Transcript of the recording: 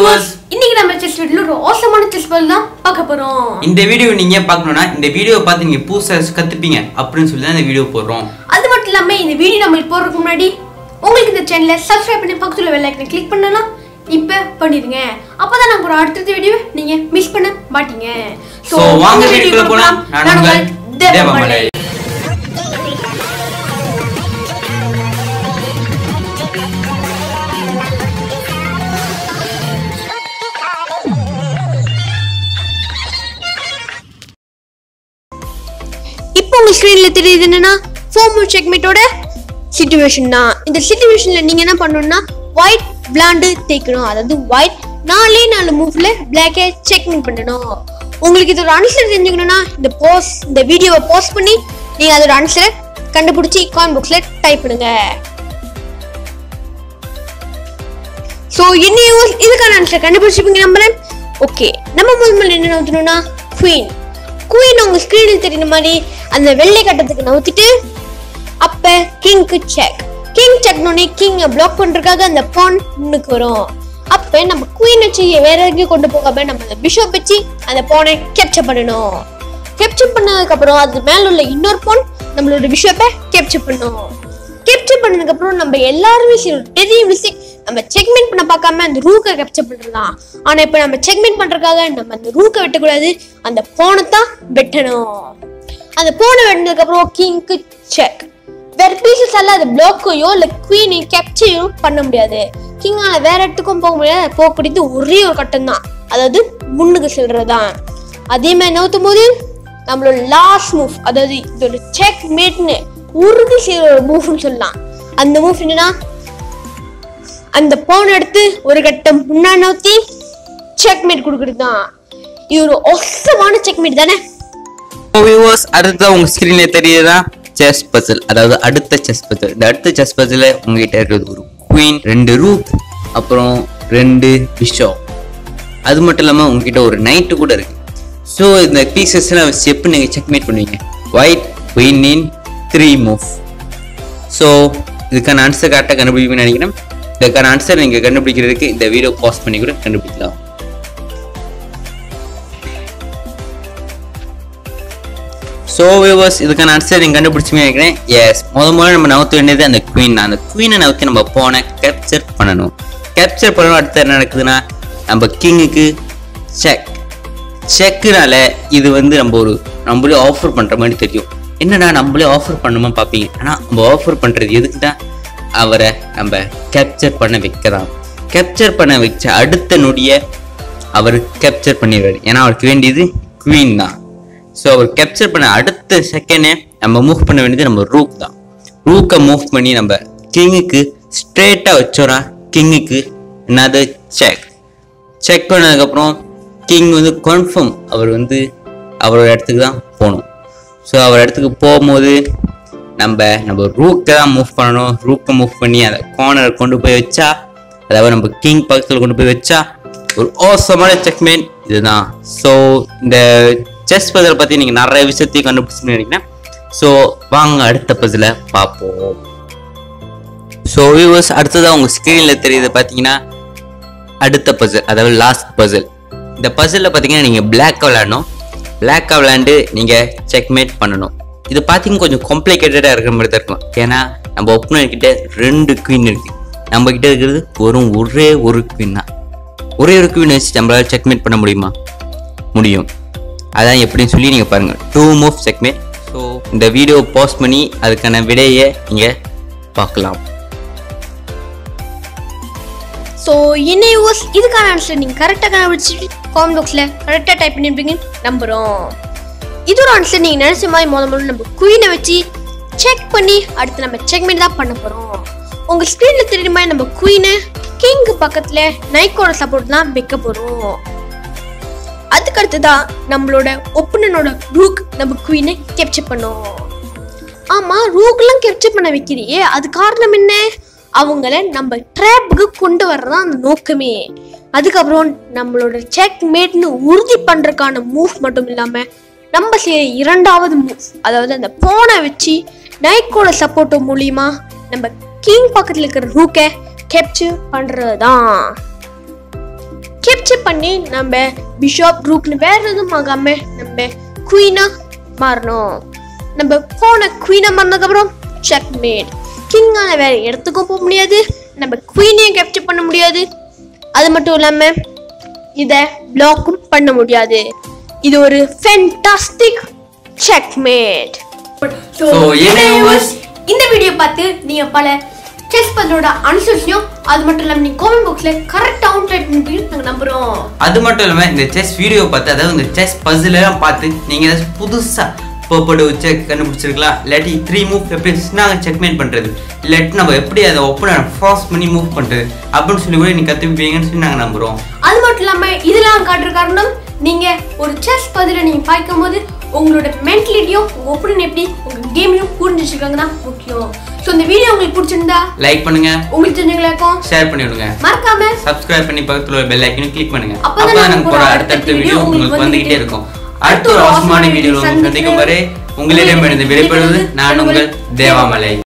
viewers. இன்னைக்கு நம்ம chess வீட்ல ஒரு அவசரமான செஸ் பால் தான் பார்க்க போறோம் இந்த வீடியோ நீங்க பார்க்கணும்னா இந்த வீடியோ பார்த்து நீங்க புதுசா கத்துப்பீங்க அப்படின்னு சொல்லி தான் இந்த வீடியோ போடுறோம் அது மட்டும் இல்லாம இந்த வீடியோ நம்ம போடுறதுக்கு முன்னாடி உங்களுக்கு இந்த சேனலை சப்ஸ்கிரைப் பண்ணி பக்கத்துல பெல் ஐக்கனை கிளிக் பண்ணலாம் இப்ப பண்ணிருங்க அப்பதான் நாங்க ஒரு அடுத்த வீடியோ நீங்க மிஸ் பண்ண மாட்டீங்க சோ வாங்க வீடியோக்குள்ள போலாம் நான் உங்கள் தேவமலை இப்போ உங்க ஸ்க்ரீன்ல தெரியுது என்னன்னா ஃபோர் மூவ் செக்மேட்டோட சிச்சுவேஷன் தான் இந்த சிச்சுவேஷன்ல நீங்க என்ன பண்ணணும்னா ஒயிட் பிளாண்டு தேய்க்கணும் அதாவது ஒயிட் நாலே நாலு மூவ்ல பிளாக்கை செக்மெண்ட் பண்ணணும் உங்களுக்கு இதோட ஆன்சர் தெரிஞ்சுக்கணும்னா இந்த போஸ் இந்த வீடியோவை போஸ்ட் பண்ணி நீங்க அதோட ஆன்சரை கண்டுபிடிச்சி காயின் பாக்ஸ்ல டைப் பண்ணுங்க ஸோ இன்னையும் இதுக்கான ஆன்சர் கண்டுபிடிச்சிருப்பீங்க நம்புறேன் ஓகே நம்ம முதல் முதல்ல என்ன நவுத்தணும்னா குயின் குயின் உங்க ஸ்க்ரீனில் தெரியுற மாதிரி அந்த வெள்ளை கட்டத்துக்கு நவுத்திட்டு அப்ப கிங்க்கு செக் கிங் செக்னோடனே கிங்கை பிளாக் பண்றதுக்காக அந்த பான் முன்னுக்கு வரும் அப்ப நம்ம குயின் வச்சு வேற எங்கேயும் கொண்டு போகாம நம்ம அந்த பிஷப் வச்சு அந்த பானை கேப்சர் பண்ணணும் கேப்சர் பண்ணதுக்கு அப்புறம் அது மேல உள்ள இன்னொரு பான் நம்மளோட பிஷப்பை கேப்சர் பண்ணும் கேப்சர் பண்ணதுக்கு அப்புறம் நம்ம எல்லாருமே சரி ஒரு பெரிய மிஸ்டேக் நம்ம செக்மெண்ட் பண்ண பார்க்காம அந்த ரூக்கை கேப்சர் பண்றதுதான் ஆனா இப்ப நம்ம செக்மெண்ட் பண்றதுக்காக நம்ம அந்த ரூக்கை வெட்டக்கூடாது அந்த போனை தான் வெட்டணும் அந்த போனை வெட்டினதுக்கு அப்புறம் கிங்க்கு செக் வேற பீசஸ் எல்லாம் அது பிளாக்கையோ இல்ல குவீனையும் கேப்சரையோ பண்ண முடியாது கிங்கால வேற இடத்துக்கும் போக முடியாது அது போகக்கூடியது ஒரே ஒரு கட்டம் தான் அதாவது முன்னுக்கு செல்றதுதான் அதே மாதிரி நவுத்தும் போது நம்மளோட லாஸ்ட் மூவ் அதாவது இது ஒரு செக் மேட்னு உறுதி செய்யற ஒரு மூவ்னு சொல்லலாம் அந்த மூவ் என்னன்னா அந்த போன் எடுத்து ஒரு கட்டம் முன்னாடி நவுத்தி செக் மேட் கொடுக்கறது தான் இது ஒரு ஒசமான செக் மேட் தானே வியூவர்ஸ் அடுத்த உங்க ஸ்கிரீன்ல தெரியுதா செஸ் பசில் அதாவது அடுத்த செஸ் பசில் இந்த அடுத்த செஸ் பசில் உங்ககிட்ட இருக்கிறது ஒரு குயின் ரெண்டு ரூக் அப்புறம் ரெண்டு பிஷப் அது மட்டும் இல்லாமல் உங்ககிட்ட ஒரு நைட்டு கூட இருக்கு ஸோ இந்த பீசஸ்லாம் வச்சு எப்படி நீங்கள் செக்மேட் பண்ணுவீங்க white queen in three move so இதுக்கான ஆன்சர் கரெக்டாக கண்டுபிடிப்பீங்கன்னு நினைக்கிறேன் இதுக்கான ஆன்சர் நீங்கள் கண்டுபிடிக்கிறதுக்கு இந்த வீடியோ பாஸ் பண்ணி கூட கண்டுபிடிக்கலாம் ஸோ வியூவர்ஸ் இதுக்கான ஆன்சர் நீங்கள் கண்டுபிடிச்சுமே நினைக்கிறேன் எஸ் முத முதல்ல நம்ம நவுத்த வேண்டியது அந்த குயின் அந்த குயினை நவுத்தி நம்ம போனை கேப்சர் பண்ணணும் கேப்சர் பண்ணணும் அடுத்து என்ன நடக்குதுன்னா நம்ம கிங்குக்கு செக் செக்குனால இது வந்து நம்ம ஒரு நம்மளே ஆஃபர் பண்ணுற மாதிரி தெரியும் என்னடா நம்மளே ஆஃபர் பண்ணுமா பார்ப்பீங்க ஆனால் நம்ம ஆஃபர் பண்ணுறது எதுக்கு தான் அவரை நம்ம கேப்சர் பண்ண வைக்கலாம் கேப்சர் பண்ண வச்ச அடுத்த நொடியை அவர் கேப்சர் பண்ணிடுவார் ஏன்னா அவருக்கு வேண்டியது குவீன் தான் ஸோ அவர் கேப்சர் பண்ண அடுத்த செகண்டே நம்ம மூவ் பண்ண வேண்டியது நம்ம ரூக் தான் ரூக்கை மூவ் பண்ணி நம்ம கிங்குக்கு ஸ்ட்ரெயிட்டாக வச்சோன்னா கிங்குக்கு என்னது செக் செக் பண்ணதுக்கப்புறம் கிங் வந்து கன்ஃபார்ம் அவர் வந்து அவரோட இடத்துக்கு தான் போகணும் ஸோ அவர் இடத்துக்கு போகும்போது நம்ம நம்ம ரூக்கை தான் மூவ் பண்ணணும் ரூக்கை மூவ் பண்ணி அந்த கார்னர் கொண்டு போய் வச்சா அதாவது நம்ம கிங் பக்கத்தில் கொண்டு போய் வச்சா ஒரு ஓசமான செக்மேட் இதுதான் ஸோ இந்த செஸ் பசில் பற்றி நீங்கள் நிறைய விஷயத்தையும் கண்டுபிடிச்சுன்னு நினைக்கிறேன் ஸோ வாங்க அடுத்த பசில் பார்ப்போம் ஸோ வியூவர்ஸ் அடுத்ததாக உங்கள் ஸ்க்ரீனில் தெரியுது பார்த்தீங்கன்னா அடுத்த பசில் அதாவது லாஸ்ட் பசில் இந்த பசிலில் பார்த்தீங்கன்னா நீங்கள் பிளாக்காக விளையாடணும் பிளாக்காக விளையாண்டு நீங்கள் செக்மேட் பண்ணணும் இது பார்த்தீங்கன்னா கொஞ்சம் காம்ப்ளிகேட்டடாக இருக்கிற மாதிரி தான் இருக்கும் ஏன்னா நம்ம ஒப்பனர் கிட்ட ரெண்டு குயின் இருக்கு நம்ம கிட்ட இருக்கிறது வெறும் ஒரே ஒரு குயின் தான் ஒரே ஒரு குயின் வச்சு நம்மளால செக்மேட் பண்ண முடியுமா முடியும் அதான் எப்படின்னு சொல்லி நீங்கள் பாருங்கள் டூ மூவ் செக்மேட் ஸோ இந்த வீடியோ போஸ்ட் பண்ணி அதுக்கான விடையை நீங்கள் பார்க்கலாம் ஸோ என்ன யூஸ் இதுக்கான ஆன்சர் நீங்கள் கரெக்டாக கண்டுபிடிச்சிட்டு காமெண்ட் பாக்ஸில் கரெக்டாக டைப் பண்ணியிருப்பீங்கன்னு நம்புகிறோம் இது ஒரு ஆன்சர் நீங்கள் நினச்ச மாதிரி முத முதல்ல நம்ம குயினை வச்சு செக் பண்ணி அடுத்து நம்ம செக்மெண்ட் தான் பண்ண போகிறோம் உங்கள் ஸ்க்ரீனில் தெரியுற மாதிரி நம்ம குயினை கிங்கு பக்கத்தில் நைக்கோட சப்போர்ட் தான் வைக்க போகிறோம் அதுக்கு அடுத்ததான் நம்மளோட ஒப்பனனோட ரூக் நம்ம குயினை கேப்சர் பண்ணோம் ஆமா ரூக்லாம் கேப்சர் பண்ண வைக்கிறியே அது காரணம் என்ன அவங்கள நம்ம ட்ராப்புக்கு கொண்டு வர்றதான் அந்த நோக்கமே அதுக்கப்புறம் நம்மளோட செக் மேட்னு உறுதி பண்றதுக்கான மூவ் மட்டும் இல்லாம நம்ம செய்ய இரண்டாவது மூவ் அதாவது அந்த போனை வச்சு நைக்கோட சப்போர்ட் மூலியமா நம்ம கிங் பக்கத்துல இருக்கிற ரூக்கை கேப்சர் பண்றது தான் கேப்சர் பண்ணி நம்ம பிஷப் ரூக்னு வேற எதுவும் ஆகாம நம்ம குயினா மாறணும் நம்ம போன குயினா மாறினதுக்கப்புறம் செக் மேட் கிங்கான வேற இடத்துக்கும் போக முடியாது நம்ம குயினையும் கேப்சர் பண்ண முடியாது அது மட்டும் இல்லாம இத பிளாக்கும் பண்ண முடியாது இது ஒரு ஃபென்டாஸ்டிக் செக்மேட் So, என்ன viewers? இந்த வீடியோ பார்த்து நீங்க பல செஸ் பந்தோட அனுசரிச்சியும் அது மட்டும் இல்லாம நீங்க காமெண்ட் பாக்ஸ்ல கரெக்ட் அவுட் நாங்க நம்புறோம் அது மட்டும் இல்லாம இந்த செஸ் வீடியோ பார்த்து அதாவது இந்த செஸ் பசில் எல்லாம் பார்த்து நீங்க ஏதாச்சும் புதுசா பர்படு வச்சு கண்டுபிடிச்சிருக்கலாம் இல்லாட்டி த்ரீ மூவ் எப்படி நாங்கள் செக்மேட் பண்றது இல்லாட்டி நம்ம எப்படி அதை ஒப்பனை ஃபாஸ்ட் பண்ணி மூவ் பண்றது அப்படின்னு சொல்லி கூட நீங்க கத்துப்பீங்கன்னு சொல்லி நாங்க நம்புறோம் அது மட்டும் இல்லாம இதெல்லாம் காட்டுற காரணம் நீங்க ஒரு செஸ் பதில நீங்க பார்க்கும் போது உங்களோட மென்டலிட்டியும் உங்க ஒப்பீனியன் எப்படி உங்க கேமையும் புரிஞ்சு வச்சிருக்காங்க தான் முக்கியம் ஸோ இந்த வீடியோ உங்களுக்கு பிடிச்சிருந்தா லைக் பண்ணுங்க உங்களுக்கு தெரிஞ்சவங்களுக்கும் ஷேர் பண்ணி விடுங்க மறக்காம சப்ஸ்கிரைப் பண்ணி பக்கத்துல ஒரு பெல் ஐக்கனும் கிளிக் பண்ணுங்க அப்பதான் அப்பதான் நாங்க நாங்க போற போற அடுத்தடுத்த அடுத்தடுத்த வீடியோ வீடியோ உங்களுக்கு உங்களுக்கு வந்துகிட்டே இருக்கும் அடுத்த ஒரு அடுத்த ஒரு அவசரமான அவசரமான வீடியோ வீடியோ சந்திக்கும் வரை உங்களிடமிருந்து விடைபெறுவது நான் உங்கள் தேவாமலை